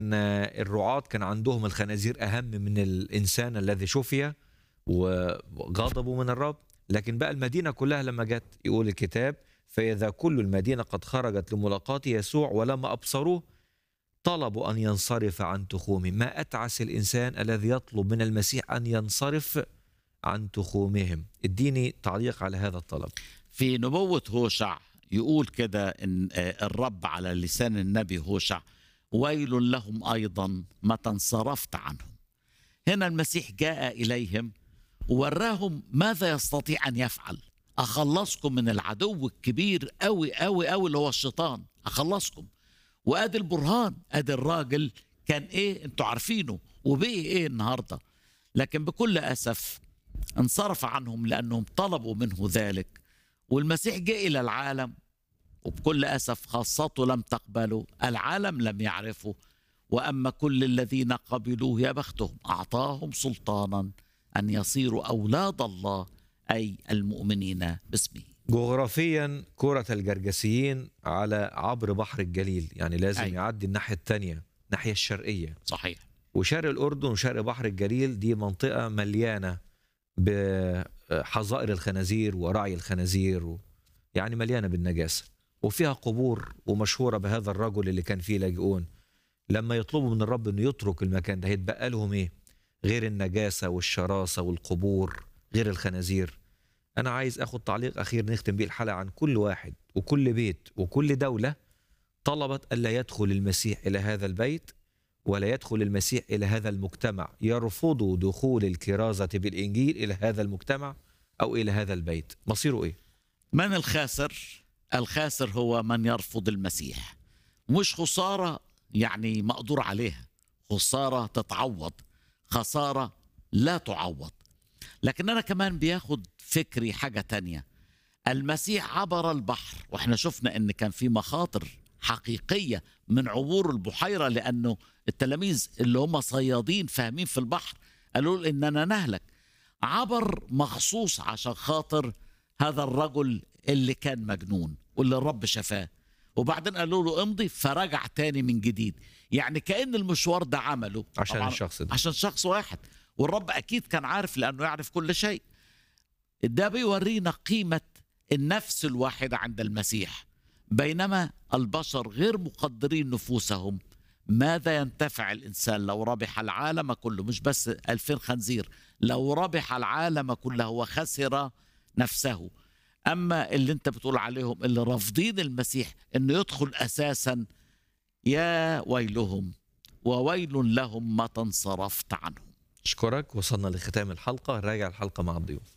ان الرعاة كان عندهم الخنازير اهم من الانسان الذي شفي وغضبوا من الرب لكن بقى المدينه كلها لما جت يقول الكتاب فاذا كل المدينه قد خرجت لملاقاة يسوع ولما ابصروه طلبوا ان ينصرف عن تخومهم ما اتعس الانسان الذي يطلب من المسيح ان ينصرف عن تخومهم اديني تعليق على هذا الطلب في نبوة هوشع يقول كده إن آه، الرب على لسان النبي هوشع ويل لهم أيضا متى انصرفت عنهم هنا المسيح جاء إليهم ووراهم ماذا يستطيع أن يفعل أخلصكم من العدو الكبير أوي أوي أوي اللي هو الشيطان أخلصكم وأدي البرهان أدي الراجل كان إيه أنتوا عارفينه وبقي إيه النهاردة لكن بكل أسف انصرف عنهم لأنهم طلبوا منه ذلك والمسيح جاء إلى العالم وبكل أسف خاصته لم تقبله العالم لم يعرفه وأما كل الذين قبلوه يا بختهم أعطاهم سلطانا أن يصيروا أولاد الله أي المؤمنين باسمه جغرافيا كرة الجرجسيين على عبر بحر الجليل يعني لازم أيوة. يعدي الناحية التانية الناحية الشرقية صحيح وشرق الأردن وشرق بحر الجليل دي منطقة مليانة بحظائر الخنازير ورعي الخنازير و... يعني مليانة بالنجاسة وفيها قبور ومشهورة بهذا الرجل اللي كان فيه لاجئون لما يطلبوا من الرب انه يترك المكان ده هيتبقى لهم ايه غير النجاسة والشراسة والقبور غير الخنازير انا عايز اخد تعليق اخير نختم بيه الحلقة عن كل واحد وكل بيت وكل دولة طلبت الا يدخل المسيح الى هذا البيت ولا يدخل المسيح الى هذا المجتمع يرفضوا دخول الكرازة بالانجيل الى هذا المجتمع او الى هذا البيت مصيره ايه من الخاسر؟ الخاسر هو من يرفض المسيح مش خسارة يعني مقدور عليها خسارة تتعوض خسارة لا تعوض لكن أنا كمان بياخد فكري حاجة تانية المسيح عبر البحر واحنا شفنا ان كان في مخاطر حقيقية من عبور البحيرة لأنه التلاميذ اللي هم صيادين فاهمين في البحر قالوا له إننا نهلك عبر مخصوص عشان خاطر هذا الرجل اللي كان مجنون واللي الرب شفاه وبعدين قالوا له امضي فرجع تاني من جديد يعني كأن المشوار ده عمله عشان طبعاً الشخص ده عشان شخص واحد والرب أكيد كان عارف لأنه يعرف كل شيء ده بيورينا قيمة النفس الواحدة عند المسيح بينما البشر غير مقدرين نفوسهم ماذا ينتفع الإنسان لو ربح العالم كله مش بس ألفين خنزير لو ربح العالم كله وخسر نفسه أما اللي انت بتقول عليهم اللي رافضين المسيح انه يدخل أساسا يا ويلهم وويل لهم متى انصرفت عنهم اشكرك وصلنا لختام الحلقه راجع الحلقه مع الضيوف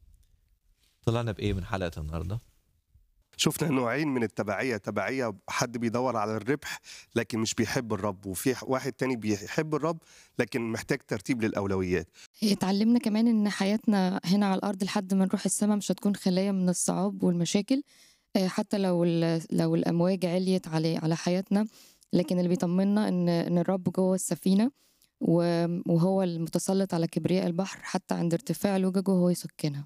طلعنا بايه من حلقه النهارده شفنا نوعين من التبعية تبعية حد بيدور على الربح لكن مش بيحب الرب وفي واحد تاني بيحب الرب لكن محتاج ترتيب للأولويات اتعلمنا كمان ان حياتنا هنا على الارض لحد ما نروح السماء مش هتكون خاليه من الصعاب والمشاكل آه، حتى لو ال- لو الامواج عليت على على حياتنا لكن اللي بيطمنا ان ان الرب جوه السفينه و- وهو المتسلط على كبرياء البحر حتى عند ارتفاع لججه هو يسكنها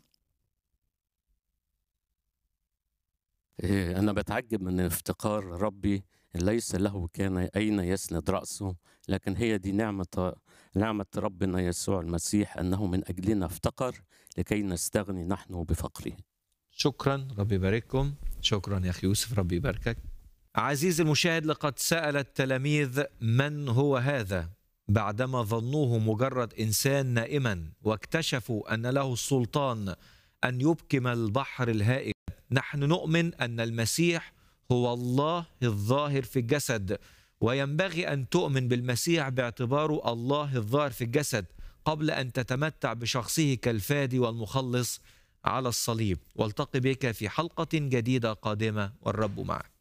إيه، أنا بتعجب من افتقار ربي ليس له كان أين يسند رأسه لكن هي دي نعمة نعمة ربنا يسوع المسيح أنه من أجلنا افتقر لكي نستغني نحن بفقره شكرا ربي يبارككم شكرا يا اخي يوسف ربي يباركك عزيزي المشاهد لقد سأل التلاميذ من هو هذا بعدما ظنوه مجرد إنسان نائما واكتشفوا أن له السلطان أن يبكم البحر الهائج نحن نؤمن أن المسيح هو الله الظاهر في الجسد وينبغي أن تؤمن بالمسيح باعتباره الله الظاهر في الجسد قبل أن تتمتع بشخصه كالفادي والمخلص على الصليب والتقي بك في حلقة جديدة قادمة والرب معك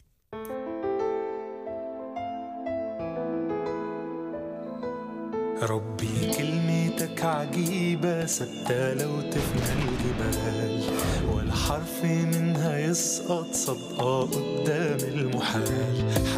ربي كلمتك عجيبة ثابتة لو تفنى الجبال ولا حرف منها يسقط صدقة قدام المحال